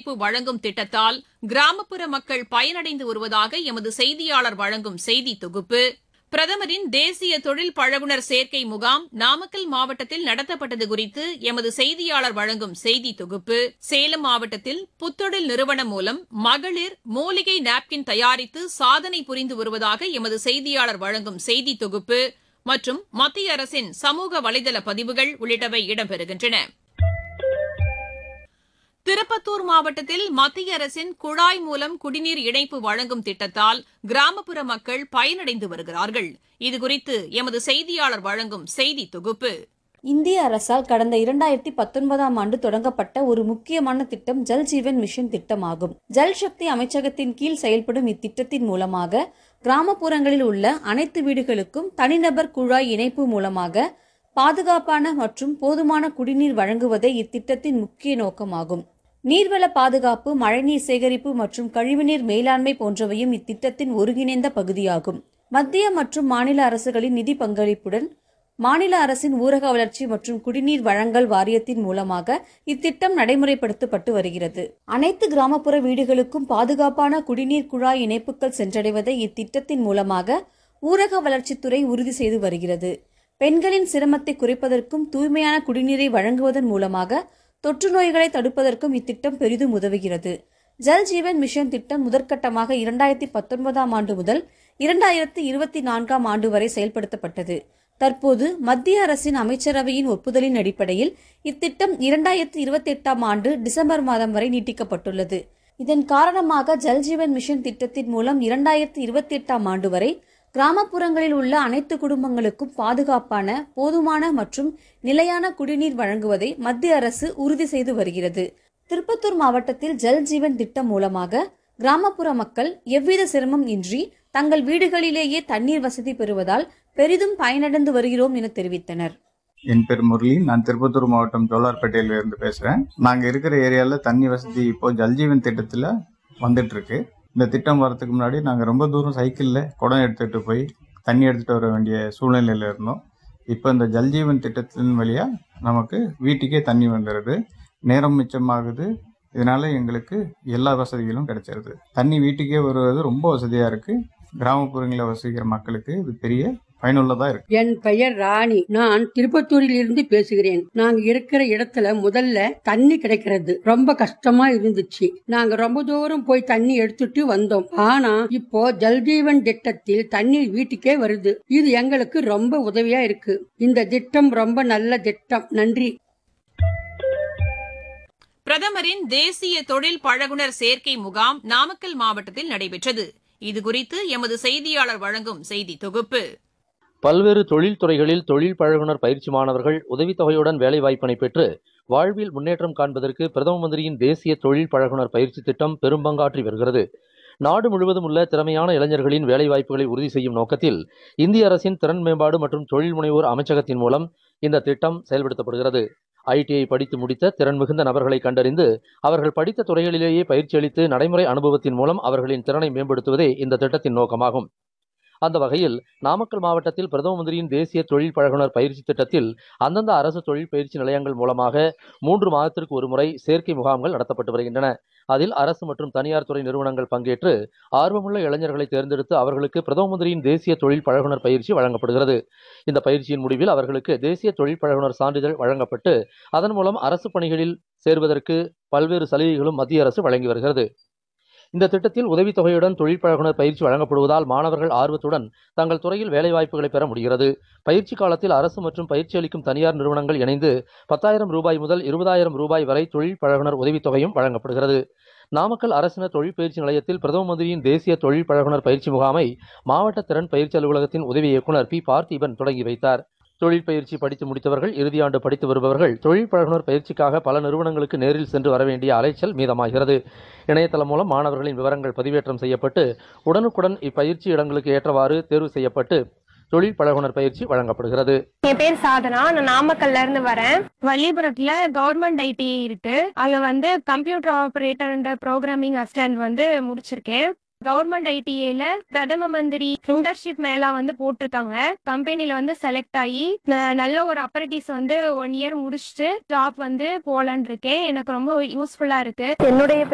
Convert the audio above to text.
இணைப்பு வழங்கும் திட்டத்தால் கிராமப்புற மக்கள் பயனடைந்து வருவதாக எமது செய்தியாளர் வழங்கும் செய்தி தொகுப்பு பிரதமரின் தேசிய தொழில் பழகுனர் சேர்க்கை முகாம் நாமக்கல் மாவட்டத்தில் நடத்தப்பட்டது குறித்து எமது செய்தியாளர் வழங்கும் செய்தி தொகுப்பு சேலம் மாவட்டத்தில் புத்தொழில் நிறுவனம் மூலம் மகளிர் மூலிகை நாப்கின் தயாரித்து சாதனை புரிந்து வருவதாக எமது செய்தியாளர் வழங்கும் செய்தி தொகுப்பு மற்றும் மத்திய அரசின் சமூக வலைதள பதிவுகள் உள்ளிட்டவை இடம்பெறுகின்றன திருப்பத்தூர் மாவட்டத்தில் மத்திய அரசின் குழாய் மூலம் குடிநீர் இணைப்பு வழங்கும் திட்டத்தால் கிராமப்புற மக்கள் பயனடைந்து வருகிறார்கள் இதுகுறித்து எமது செய்தியாளர் வழங்கும் செய்தி தொகுப்பு இந்திய அரசால் கடந்த இரண்டாயிரத்தி பத்தொன்பதாம் ஆண்டு தொடங்கப்பட்ட ஒரு முக்கியமான திட்டம் ஜல் ஜீவன் மிஷன் திட்டமாகும் ஜல் சக்தி அமைச்சகத்தின் கீழ் செயல்படும் இத்திட்டத்தின் மூலமாக கிராமப்புறங்களில் உள்ள அனைத்து வீடுகளுக்கும் தனிநபர் குழாய் இணைப்பு மூலமாக பாதுகாப்பான மற்றும் போதுமான குடிநீர் வழங்குவதே இத்திட்டத்தின் முக்கிய நோக்கமாகும் நீர்வள பாதுகாப்பு மழைநீர் சேகரிப்பு மற்றும் கழிவுநீர் மேலாண்மை போன்றவையும் இத்திட்டத்தின் ஒருங்கிணைந்த பகுதியாகும் மத்திய மற்றும் மாநில அரசுகளின் நிதி பங்களிப்புடன் மாநில அரசின் ஊரக வளர்ச்சி மற்றும் குடிநீர் வழங்கல் வாரியத்தின் மூலமாக இத்திட்டம் நடைமுறைப்படுத்தப்பட்டு வருகிறது அனைத்து கிராமப்புற வீடுகளுக்கும் பாதுகாப்பான குடிநீர் குழாய் இணைப்புகள் சென்றடைவதை இத்திட்டத்தின் மூலமாக ஊரக வளர்ச்சித்துறை உறுதி செய்து வருகிறது பெண்களின் சிரமத்தை குறைப்பதற்கும் தூய்மையான குடிநீரை வழங்குவதன் மூலமாக தொற்று நோய்களை தடுப்பதற்கும் இத்திட்டம் பெரிதும் உதவுகிறது ஜல் ஜீவன் மிஷன் திட்டம் முதற்கட்டமாக இரண்டாயிரத்தி பத்தொன்பதாம் ஆண்டு முதல் இரண்டாயிரத்தி இருபத்தி நான்காம் ஆண்டு வரை செயல்படுத்தப்பட்டது தற்போது மத்திய அரசின் அமைச்சரவையின் ஒப்புதலின் அடிப்படையில் இத்திட்டம் இரண்டாயிரத்தி இருபத்தி எட்டாம் ஆண்டு டிசம்பர் மாதம் வரை நீட்டிக்கப்பட்டுள்ளது இதன் காரணமாக ஜல் ஜீவன் மிஷன் திட்டத்தின் மூலம் இரண்டாயிரத்தி இருபத்தி எட்டாம் ஆண்டு வரை கிராமப்புறங்களில் உள்ள அனைத்து குடும்பங்களுக்கும் பாதுகாப்பான போதுமான மற்றும் நிலையான குடிநீர் வழங்குவதை மத்திய அரசு உறுதி செய்து வருகிறது திருப்பத்தூர் மாவட்டத்தில் ஜல் ஜீவன் திட்டம் மூலமாக கிராமப்புற மக்கள் எவ்வித சிரமம் இன்றி தங்கள் வீடுகளிலேயே தண்ணீர் வசதி பெறுவதால் பெரிதும் பயனடைந்து வருகிறோம் என தெரிவித்தனர் என் பேர் முரளி நான் திருப்பத்தூர் மாவட்டம் ஜோலார்பேட்டையில இருந்து பேசுறேன் நாங்க இருக்கிற ஏரியால தண்ணி வசதி இப்போ ஜல்ஜீவன் திட்டத்துல வந்துட்டு இருக்கு இந்த திட்டம் வரதுக்கு முன்னாடி நாங்க ரொம்ப தூரம் சைக்கிள்ல குடம் எடுத்துட்டு போய் தண்ணி எடுத்துட்டு வர வேண்டிய சூழ்நிலையில இருந்தோம் இப்போ இந்த ஜல்ஜீவன் திட்டத்தின் வழியா நமக்கு வீட்டுக்கே தண்ணி வந்துடுது நேரம் மிச்சமாகுது இதனால எங்களுக்கு எல்லா வசதிகளும் கிடைச்சிருது தண்ணி வீட்டுக்கே வருவது ரொம்ப வசதியா இருக்கு கிராமப்புறங்களில் வசிக்கிற மக்களுக்கு இது பெரிய பயனுள்ளதா இருக்கு என் பெயர் ராணி நான் திருப்பத்தூரில் இருந்து பேசுகிறேன் நாங்க இருக்கிற இடத்துல முதல்ல தண்ணி கிடைக்கிறது ரொம்ப கஷ்டமா இருந்துச்சு நாங்க ரொம்ப தூரம் போய் தண்ணி எடுத்துட்டு வந்தோம் ஆனா இப்போ ஜல்ஜீவன் திட்டத்தில் தண்ணீர் வீட்டுக்கே வருது இது எங்களுக்கு ரொம்ப உதவியா இருக்கு இந்த திட்டம் ரொம்ப நல்ல திட்டம் நன்றி பிரதமரின் தேசிய தொழில் பழகுனர் சேர்க்கை முகாம் நாமக்கல் மாவட்டத்தில் நடைபெற்றது இதுகுறித்து எமது செய்தியாளர் வழங்கும் செய்தி தொகுப்பு பல்வேறு தொழில் துறைகளில் தொழில் பழகுனர் பயிற்சி மாணவர்கள் உதவித்தொகையுடன் வேலைவாய்ப்பினை பெற்று வாழ்வில் முன்னேற்றம் காண்பதற்கு பிரதம மந்திரியின் தேசிய தொழில் பழகுனர் பயிற்சி திட்டம் பெரும்பங்காற்றி வருகிறது நாடு முழுவதும் உள்ள திறமையான இளைஞர்களின் வேலைவாய்ப்புகளை உறுதி செய்யும் நோக்கத்தில் இந்திய அரசின் திறன் மேம்பாடு மற்றும் தொழில் முனைவோர் அமைச்சகத்தின் மூலம் இந்த திட்டம் செயல்படுத்தப்படுகிறது ஐடிஐ படித்து முடித்த திறன் மிகுந்த நபர்களை கண்டறிந்து அவர்கள் படித்த துறைகளிலேயே பயிற்சி அளித்து நடைமுறை அனுபவத்தின் மூலம் அவர்களின் திறனை மேம்படுத்துவதே இந்த திட்டத்தின் நோக்கமாகும் அந்த வகையில் நாமக்கல் மாவட்டத்தில் பிரதம மந்திரியின் தேசிய தொழில் பழகுனர் பயிற்சி திட்டத்தில் அந்தந்த அரசு தொழில் பயிற்சி நிலையங்கள் மூலமாக மூன்று மாதத்திற்கு ஒருமுறை சேர்க்கை முகாம்கள் நடத்தப்பட்டு வருகின்றன அதில் அரசு மற்றும் தனியார் துறை நிறுவனங்கள் பங்கேற்று ஆர்வமுள்ள இளைஞர்களை தேர்ந்தெடுத்து அவர்களுக்கு பிரதம மந்திரியின் தேசிய தொழில் பழகுனர் பயிற்சி வழங்கப்படுகிறது இந்த பயிற்சியின் முடிவில் அவர்களுக்கு தேசிய தொழில் பழகுனர் சான்றிதழ் வழங்கப்பட்டு அதன் மூலம் அரசு பணிகளில் சேர்வதற்கு பல்வேறு சலுகைகளும் மத்திய அரசு வழங்கி வருகிறது இந்த திட்டத்தில் உதவித்தொகையுடன் தொழில் பழகுனர் பயிற்சி வழங்கப்படுவதால் மாணவர்கள் ஆர்வத்துடன் தங்கள் துறையில் வேலைவாய்ப்புகளை பெற முடிகிறது பயிற்சி காலத்தில் அரசு மற்றும் பயிற்சி அளிக்கும் தனியார் நிறுவனங்கள் இணைந்து பத்தாயிரம் ரூபாய் முதல் இருபதாயிரம் ரூபாய் வரை தொழில் பழகுனர் உதவித்தொகையும் வழங்கப்படுகிறது நாமக்கல் அரசினர் தொழில் பயிற்சி நிலையத்தில் பிரதம மந்திரியின் தேசிய தொழில் பழகுனர் பயிற்சி முகாமை மாவட்ட திறன் பயிற்சி அலுவலகத்தின் உதவி இயக்குநர் பி பார்த்திபன் தொடங்கி வைத்தார் தொழில் பயிற்சி படித்து முடித்தவர்கள் இறுதியாண்டு படித்து வருபவர்கள் தொழில் பழகுனர் பயிற்சிக்காக பல நிறுவனங்களுக்கு நேரில் சென்று வர வேண்டிய அலைச்சல் மீதமாகிறது இணையதளம் மூலம் மாணவர்களின் விவரங்கள் பதிவேற்றம் செய்யப்பட்டு உடனுக்குடன் இப்பயிற்சி இடங்களுக்கு ஏற்றவாறு தேர்வு செய்யப்பட்டு தொழில் பழகுனர் பயிற்சி வழங்கப்படுகிறது என் பேர் சாதனா நான் நாமக்கல்ல இருந்து வரேன் வள்ளிபுரத்துல கவர்மெண்ட் ஐடி இருக்கு அங்க வந்து கம்ப்யூட்டர் ஆபரேட்டர் ப்ரோக்ராமிங் அசிஸ்டன்ட் வந்து முடிச்சிருக்கேன் கவர்மெண்ட் ஐடிஏல பிரதம மந்திரி இன்டர்ன்ஷிப் மேல வந்து போட்டிருக்காங்க கம்பெனில வந்து செலக்ட் ஆகி ந- நல்ல ஒரு அப்பரேட்டிஸ் வந்து ஒன் இயர் முடிச்சுட்டு ஜாப் வந்து போலான் இருக்கேன் எனக்கு ரொம்ப யூஸ்ஃபுல்லா இருக்கு என்னுடைய